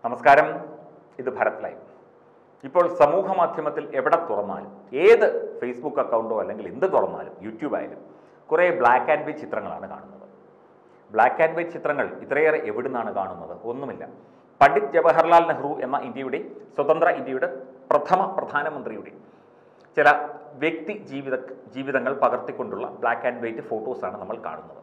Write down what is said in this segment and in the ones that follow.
നമസ്കാരം ഇത് ഭരത് ലൈവ് ഇപ്പോൾ സമൂഹ മാധ്യമത്തിൽ എവിടെ തുറന്നാലും ഏത് ഫേസ്ബുക്ക് അക്കൗണ്ടോ അല്ലെങ്കിൽ എന്ത് തുറന്നാലും യൂട്യൂബ് ആയാലും കുറേ ബ്ലാക്ക് ആൻഡ് വൈറ്റ് ചിത്രങ്ങളാണ് കാണുന്നത് ബ്ലാക്ക് ആൻഡ് വൈറ്റ് ചിത്രങ്ങൾ ഇത്രയേറെ എവിടുന്നാണ് കാണുന്നത് ഒന്നുമില്ല പണ്ഡിറ്റ് ജവഹർലാൽ നെഹ്റു എന്ന ഇന്ത്യയുടെ സ്വതന്ത്ര ഇന്ത്യയുടെ പ്രഥമ പ്രധാനമന്ത്രിയുടെ ചില വ്യക്തി ജീവിത ജീവിതങ്ങൾ പകർത്തിക്കൊണ്ടുള്ള ബ്ലാക്ക് ആൻഡ് വൈറ്റ് ഫോട്ടോസാണ് നമ്മൾ കാണുന്നത്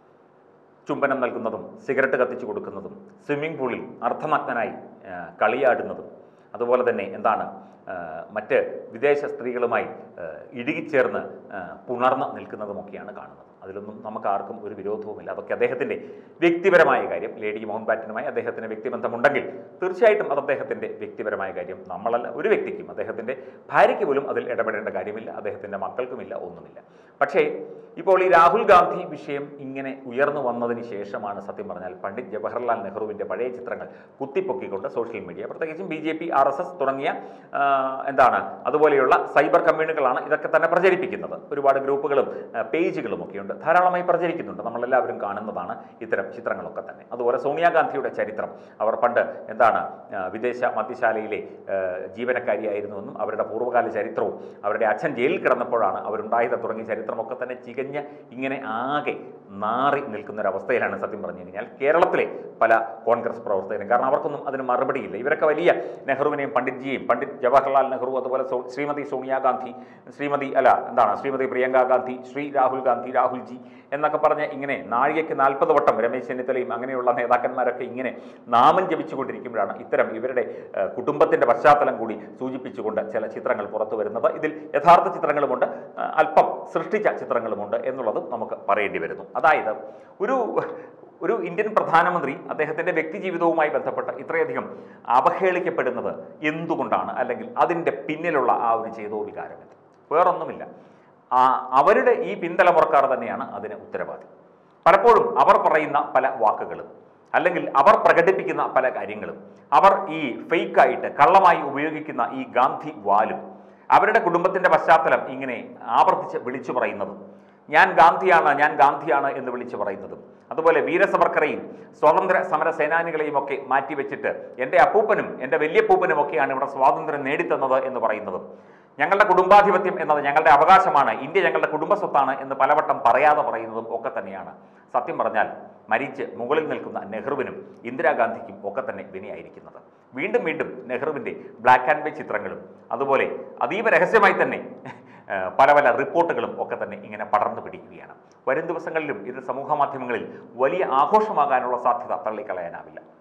ചുംബനം നൽകുന്നതും സിഗരറ്റ് കത്തിച്ചു കൊടുക്കുന്നതും സ്വിമ്മിംഗ് പൂളിൽ അർദ്ധനഗ്നനായി ആ, കളിയാടുന്നതും അതുപോലെ തന്നെ എന്താണ് ആ, മറ്റ് വിദേശ സ്ത്രീകളുമായി ആ, ഇഴുകിച്ചേർന്ന് ആ, പുണർന്ന് നിൽക്കുന്നതുമൊക്കെയാണ് കാണുന്നത് അതിലൊന്നും നമുക്ക് ആർക്കും ഒരു വിരോധവുമില്ല അതൊക്കെ അദ്ദേഹത്തിൻ്റെ വ്യക്തിപരമായ കാര്യം ലേഡി മൗണ്ട് ബാറ്റനുമായി അദ്ദേഹത്തിന് വ്യക്തിബന്ധമുണ്ടെങ്കിൽ തീർച്ചയായിട്ടും അത് അദ്ദേഹത്തിൻ്റെ വ്യക്തിപരമായ കാര്യം നമ്മളല്ല ഒരു വ്യക്തിക്കും അദ്ദേഹത്തിൻ്റെ ഭാര്യയ്ക്ക് പോലും അതിൽ ഇടപെടേണ്ട കാര്യമില്ല അദ്ദേഹത്തിൻ്റെ മക്കൾക്കുമില്ല ഒന്നുമില്ല പക്ഷേ ഇപ്പോൾ ഈ രാഹുൽ ഗാന്ധി വിഷയം ഇങ്ങനെ ഉയർന്നു വന്നതിന് ശേഷമാണ് സത്യം പറഞ്ഞാൽ പണ്ഡിറ്റ് ജവഹർലാൽ നെഹ്റുവിൻ്റെ പഴയ ചിത്രങ്ങൾ കുത്തിപ്പൊക്കിക്കൊണ്ട് സോഷ്യൽ മീഡിയ പ്രത്യേകിച്ചും B J P R S S തുടങ്ങിയ ആ, എന്താണ് അതുപോലെയുള്ള സൈബർ കമ്മ്യൂണികളാണ് ഇതൊക്കെ തന്നെ പ്രചരിപ്പിക്കുന്നത് ഒരുപാട് ഗ്രൂപ്പുകളും ആ, പേജുകളും ഒക്കെയുണ്ട് ധാരാളമായി പ്രചരിക്കുന്നുണ്ട് നമ്മളെല്ലാവരും കാണുന്നതാണ് ഇത്തരം ചിത്രങ്ങളൊക്കെ തന്നെ അതുപോലെ സോണിയാഗാന്ധിയുടെ ചരിത്രം അവർ പണ്ട് എന്താണ് ആ, വിദേശ മദ്യശാലയിലെ ആ, ജീവനക്കാരിയായിരുന്നുവെന്നും അവരുടെ പൂർവ്വകാല ചരിത്രവും അവരുടെ അച്ഛൻ ജയിലിൽ കിടന്നപ്പോഴാണ് അവരുണ്ടായത് തുടങ്ങിയ ചരിത്രമൊക്കെ തന്നെ ചികഞ്ഞ് ഇങ്ങനെ ആകെ നാറി നിൽക്കുന്ന ഒരു അവസ്ഥയിലാണ് സത്യം പറഞ്ഞു കഴിഞ്ഞാൽ കേരളത്തിലെ പല കോൺഗ്രസ് പ്രവർത്തകരും കാരണം അവർക്കൊന്നും അതിന് മറുപടിയില്ല ഇവരൊക്കെ വലിയ നെഹ്റുവിനെയും പണ്ഡിറ്റ്ജിയെയും പണ്ഡിറ്റ് ജവഹർലാൽ നെഹ്റു അതുപോലെ സോ- ശ്രീമതി സോണിയാഗാന്ധി ശ്രീമതി അല്ല എന്താണ് ശ്രീമതി പ്രിയങ്ക ഗാന്ധി ശ്രീ രാഹുൽ ഗാന്ധി രാഹുൽജി എന്നൊക്കെ പറഞ്ഞ് ഇങ്ങനെ നാഴികയ്ക്ക് നാൽപ്പത് വട്ടം രമേശ് ചെന്നിത്തലയും അങ്ങനെയുള്ള നേതാക്കന്മാരൊക്കെ ഇങ്ങനെ നാമം ജപിച്ചുകൊണ്ടിരിക്കുമ്പോഴാണ് ഇത്തരം ഇവരുടെ ഏഹ്, കുടുംബത്തിന്റെ പശ്ചാത്തലം കൂടി സൂചിപ്പിച്ചുകൊണ്ട് ചില ചിത്രങ്ങൾ പുറത്തു വരുന്നത് ഇതിൽ യഥാർത്ഥ ചിത്രങ്ങളുമുണ്ട് ആ, അല്പം സൃഷ്ടിച്ച ചിത്രങ്ങളുമുണ്ട് എന്നുള്ളതും നമുക്ക് പറയേണ്ടി വരുന്നു അതായത് ഒരു ഒരു ഇന്ത്യൻ പ്രധാനമന്ത്രി അദ്ദേഹത്തിൻ്റെ വ്യക്തി ജീവിതവുമായി ബന്ധപ്പെട്ട് ഇത്രയധികം അവഹേളിക്കപ്പെടുന്നത് എന്തുകൊണ്ടാണ് അല്ലെങ്കിൽ അതിൻ്റെ പിന്നിലുള്ള ആ ഒരു ചേതോ വികാരം എന്ത് വേറൊന്നുമില്ല ആ, അവരുടെ ഈ പിന്തലമുറക്കാർ തന്നെയാണ് അതിന് ഉത്തരവാദി പലപ്പോഴും അവർ പറയുന്ന പല വാക്കുകളും അല്ലെങ്കിൽ അവർ പ്രകടിപ്പിക്കുന്ന പല കാര്യങ്ങളും അവർ ഈ ഫേക്കായിട്ട് കള്ളമായി ഉപയോഗിക്കുന്ന ഈ ഗാന്ധി വാലും അവരുടെ കുടുംബത്തിന്റെ പശ്ചാത്തലം ഇങ്ങനെ ആവർത്തിച്ച് വിളിച്ചു പറയുന്നതും ഞാൻ ഗാന്ധിയാണ് ഞാൻ ഗാന്ധിയാണ് എന്ന് വിളിച്ചു പറയുന്നതും അതുപോലെ വീരസവർക്കറെയും സ്വാതന്ത്ര്യ സമര സേനാനികളെയും ഒക്കെ മാറ്റിവെച്ചിട്ട് എൻ്റെ അപ്പൂപ്പനും എൻ്റെ വല്യപ്പൂപ്പനും ഒക്കെയാണ് ഇവിടെ സ്വാതന്ത്ര്യം നേടിത്തന്നത് എന്ന് പറയുന്നതും ഞങ്ങളുടെ കുടുംബാധിപത്യം എന്നത് ഞങ്ങളുടെ അവകാശമാണ് ഇന്ത്യ ഞങ്ങളുടെ കുടുംബസ്വത്താണ് എന്ന് പലവട്ടം പറയാതെ പറയുന്നതും ഒക്കെ തന്നെയാണ് സത്യം പറഞ്ഞാൽ മരിച്ച് മുകളിൽ നിൽക്കുന്ന നെഹ്റുവിനും ഇന്ദിരാഗാന്ധിക്കും ഒക്കെ തന്നെ വിനയായിരിക്കുന്നത് വീണ്ടും വീണ്ടും നെഹ്റുവിൻ്റെ ബ്ലാക്ക് ആൻഡ് വൈറ്റ് ചിത്രങ്ങളും അതുപോലെ അതീവ രഹസ്യമായി തന്നെ ഏഹ്, പല പല റിപ്പോർട്ടുകളും ഒക്കെ തന്നെ ഇങ്ങനെ പടർന്നു പിടിക്കുകയാണ് വരും ദിവസങ്ങളിലും ഇത് സമൂഹ മാധ്യമങ്ങളിൽ വലിയ ആഘോഷമാകാനുള്ള സാധ്യത തള്ളിക്കളയാനാവില്ല